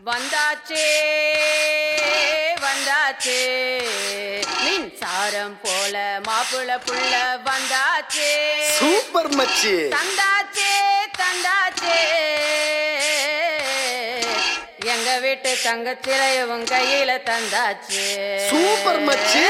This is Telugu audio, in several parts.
வந்தாச்சே வந்தாச்சே மின்சாரம் போல மாப்பிள புள்ள வந்தாச்சே சூப்பர் மச்சி தந்தாச்சே தந்தாச்சே எங்க வீட்டு தங்கச்சிலையவும் கையில தந்தாச்சே சூப்பர் மச்சி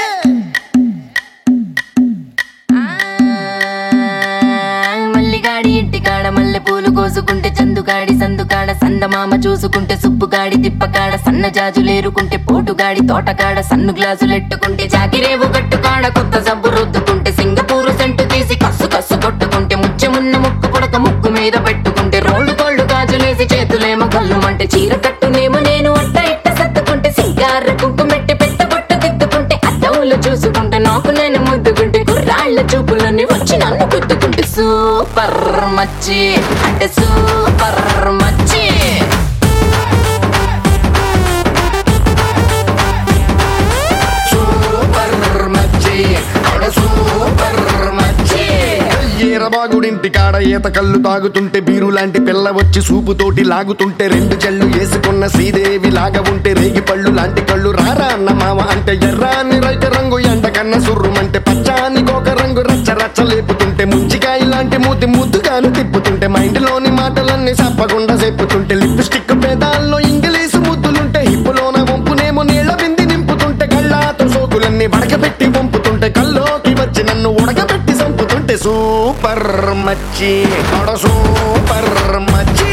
మల్లిగాడి ఇంటికాడ మల్లె పూలు కోసుకుంటే చందుగాడి సందుకాడ సందమామ చూసుకుంటే సుబ్బుగాడి తిప్పకాడ సన్న జాజులేరుకుంటే పోటుగాడి తోటకాడ సన్ను గ్లాసులెట్టుకుంటే జాకిరేవు కట్టుకాడ కొత్త సబ్బు రుద్దుకుంటే సింగపూరు సెంటు తీసి కస్సు కస్సు కొట్టుకుంటే ముచ్చెమున్న ముక్కు పుడక ముక్కు మీద పెట్టుకుంటే రోళ్ళు కోళ్ళు గాజులేసి చేతులేమో కళ్ళుమంటే చీర కట్టునేమో నేను అట్ట ఇట్ట సత్తుకుంటే సింగార కుంకుమెట్టి పెట్ట బొట్టు దిద్దుకుంటే అద్దంలో చూసుకుంటే నాకు నేను ముద్దుకుంటే కుర్రాళ్ళ చూపులన్నీ వచ్చి నన్ను గుద్దుకుంటే సూపర్ మచ్చి అంటే సూపర్ మచ్చి సూపర్ మచ్చి అడ సూపర్ మచ్చి ఈరబాగుడింటి కాడ ఈత కళ్ళు తాగుతుంటే బీరు లాంటి పిల్ల వచ్చి సూపుతోటి లాగుతుంటే రెండు చెళ్ళు వేసుకున్న శ్రీదేవి లాగా ఉంటే రేగి పళ్ళు లాంటి కళ్ళు రారా అన్న మామ అంటే ఎర్రాని రైత రంగు ఎండ కన్న సుర్రుమంటే పచ్చాని కోక రంగు రచ్చ రచ్చ లేపుతుంటే ముంచికాయ లాంటి మూతి ముద్దుగాను తిప్పుతుంటే మైండ్లోని మాటలన్నీ చెప్పకుండా చెప్పుతుంటే లిప్స్టిక్ పేదాల్లో ఇంగ్లీషు ముద్దులుంటే హిప్పులోన వంపునేమో నీళ్ళ బింది నింపుతుంటే కళ్ళాతో సోకులన్నీ వడకబెట్టి వంపుతుంటే కల్లోకి వచ్చి నన్ను ఉడకబెట్టి చంపుతుంటే సూపర్ మచ్చి అడ సూపర్ మచ్చి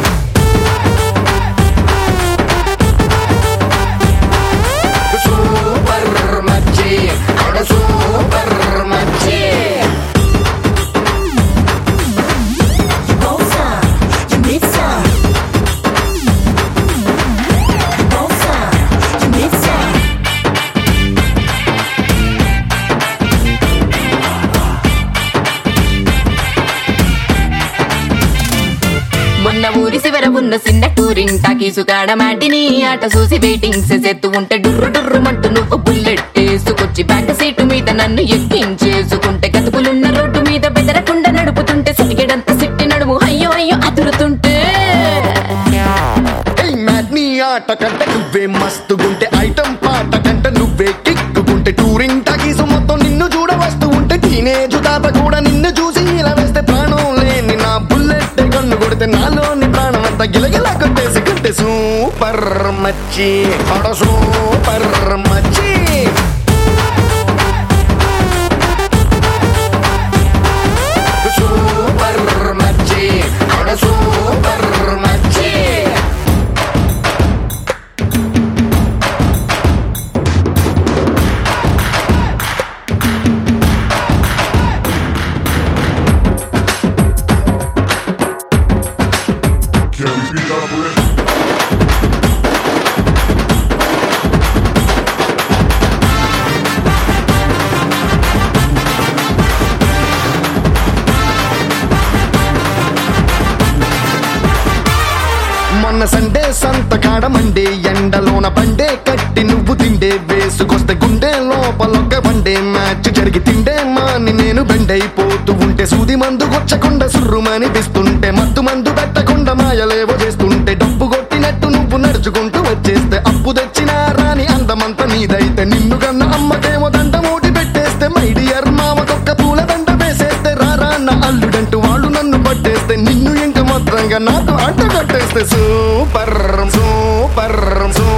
సూపర్ మచ్చి అడ సూపర్ మచ్చి మొన్న ఊరి శివర ఉన్న చిన్న టూరింగ్ టాకీసుకాడ మాటిని ఆట చూసి వెయిటింగ్ చేసేత్తు ఉంటే డుర్రు డుర్రు మంటూ నువ్వు బుల్లెట్ వేసుకొచ్చి బ్యాక్ సీటు మీద నన్ను ఎక్కించేసుకుంటే గతుకులున్న రోడ్డు మీద బెదరకుండా నడుపుతుంటే సిటికెడంత సిట్టి నడుము అయ్యో అయ్యో అదురుతుంటే ఏయ్ మ్యాట్నీ ఆట కంట నువ్వే మస్తుగుంటే ఐటమ్ పాట కంట నువ్వే కిక్కుకుంటే టూరింగ్ టాకీసు మొత్తం నిన్ను చూడ వస్తూ ఉంటే టీనేజ్ తాత కూడా నిన్ను చూసి ఇలా వేస్తే ప్రాణం లేని నా బుల్లెట్ కన్ను కొడితే నాలోని ప్రాణం అంతా గిలగిల కొట్టేసి కొట్టే సూపర్ మచ్చి అడ సూపర్ మచ్చి సూపర్ మచ్చి అడ సూపర్ మచ్చి Can we beat up with it? మొన్న సండే సంత కాడ మండే ఎండలోన పండే కట్టి నువ్వు తిండే వేసుకొస్తే గుండె లోపలొక్క బండే మ్యాచ్ జరిగి తిండే మాని నేను బెండైపోతూ ఉంటే సూది మందు కొచ్చకుండా సుర్రుమని పిస్తుంటే మత్తు మందు పెట్టకుండా మాయలేవో చేస్తుంటే డబ్బు కొట్టినట్టు నువ్వు నడుచుకుంటూ వచ్చేస్తే అప్పు తెచ్చినా రాని అందమంతా నీదైతే నిన్ను కన్న అమ్మకేమో దండ మూటి పెట్టేస్తే మైడియర్ మామకొక్క పూల దండ వేసేస్తే రారా అన్న అల్లుడంటూ వాళ్ళు నన్ను పట్టేస్తే నిన్ను ఇంక మొత్తంగా నాకు అంట కట్టేస్తే సూపర్ సూపర్ సూపర్